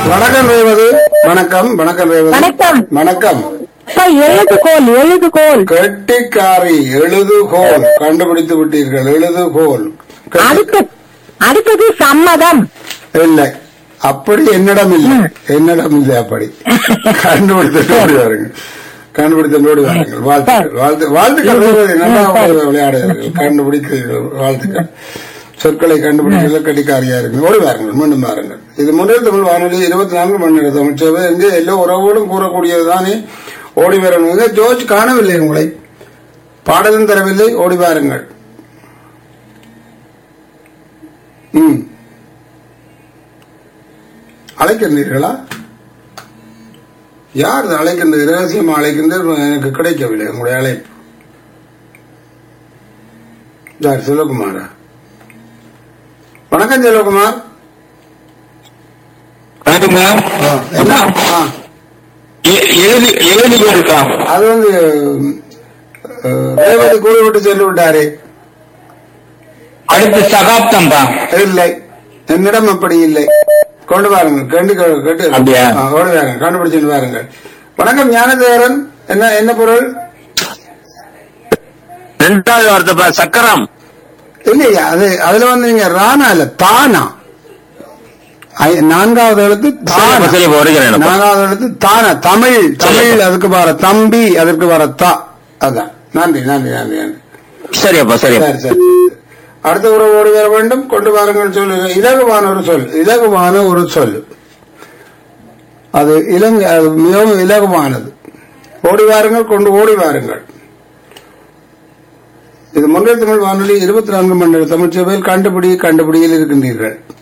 வணக்கம் ரேவதி வணக்கம் வணக்கம் ரேவதி வணக்கம். வணக்கம் அப்பா, எழுதுகோல் எழுதுகோல் கெட்டிக்காரி எழுதுகோல் கண்டுபிடித்து விட்டீர்கள் எழுதுகோல் கெட்டி- அடுத்து அடுத்தது சம்மதம் இல்லை அப்படி என்னிடம் இல்லை என்னிடம் இல்லை அப்படி கண்டுபிடித்து ஓடி வாருங்கள் கண்டுபிடித்து ஓடி வாருங்கள் வாழ்த்துக்கள் வாழ்த்து வாழ்த்துக்கள் ரேவதி நல்லா விளையாடுகிறீர்கள் கண்டுபிடிக்கிறீர்கள் வாழ்த்துக்கள் சொற்களை கண்டுபிடிக்கிறதுல கட்டிக்காரியா இருக்கு ஓடி வாருங்கள் மீண்டும் வாருங்கள் இது முதல் தமிழ் வானொலி இருபத்தி நான்கு மணி நேர தமிழ் சேவை எங்கே எல்லா உறவோடும் கூறக்கூடியதுதானே ஓடி வரணும் ஜோர்ஜ் காணவில்லை உங்களை பாடலும் தரவில்லை ஓடி வாருங்கள் ம் அழைக்கின்றீர்களா யார் இது அழைக்கின்றது ரகசியமா அழைக்கின்றது எனக்கு கிடைக்கவில்லை உங்களுடைய அழைப்பு யார் செல்வகுமாரா வணக்கம் செல்வகுமார் வணக்கங்க ஆ, என்ன ஆ, எ- எழுதி எழுதி இருக்கா அது வந்து அஹ், ரேவதி கூறி விட்டு சென்று விட்டாரே அடுத்து சகாப்தம்பா இல்லை என்னிடம் அப்படி இல்லை கொண்டு வாருங்கள் கண்டு கேட்டு அப்படியா? ஆ, கொண்டு வாருங்க கண்டுபிடிச்சிட்டு வாருங்கள் வணக்கம் ஞானதேவரன் என்ன என்ன பொருள் ரெண்டாவது வார்த்தைப்பா சக்கரம் இல்லையா அது அதுல வந்து நீங்க ராணா இல்ல தானா ஐ- நான்காவது எழுத்து தானா. சரி, இப்ப வருகிறேன். நான்காவது எழுத்து தானா தமிழ் தமிழ் அதுக்கு வர தம்பி அதற்கு வர தா அதான் நன்றி நன்றி நன்றி நன்றி சரியப்பா சரியப்பா சரி சரி அடுத்த உறவோடு வர வேண்டும் கொண்டு வாருங்கள் சொல்லுங்க இலகுவான ஒரு சொல் இலகுவான ஒரு சொல் அது இலங்கை அது மிகவும் இலகுவானது ஓடி வாருங்கள் கொண்டு ஓடி வாருங்கள் இது முன்னேற்ற தமிழ் வானொலி இருபத்தி நான்கு மணி நேர தமிழ் சேவையில் கண்டுபிடி கண்டுபிடியில் இருக்கின்றீர்கள்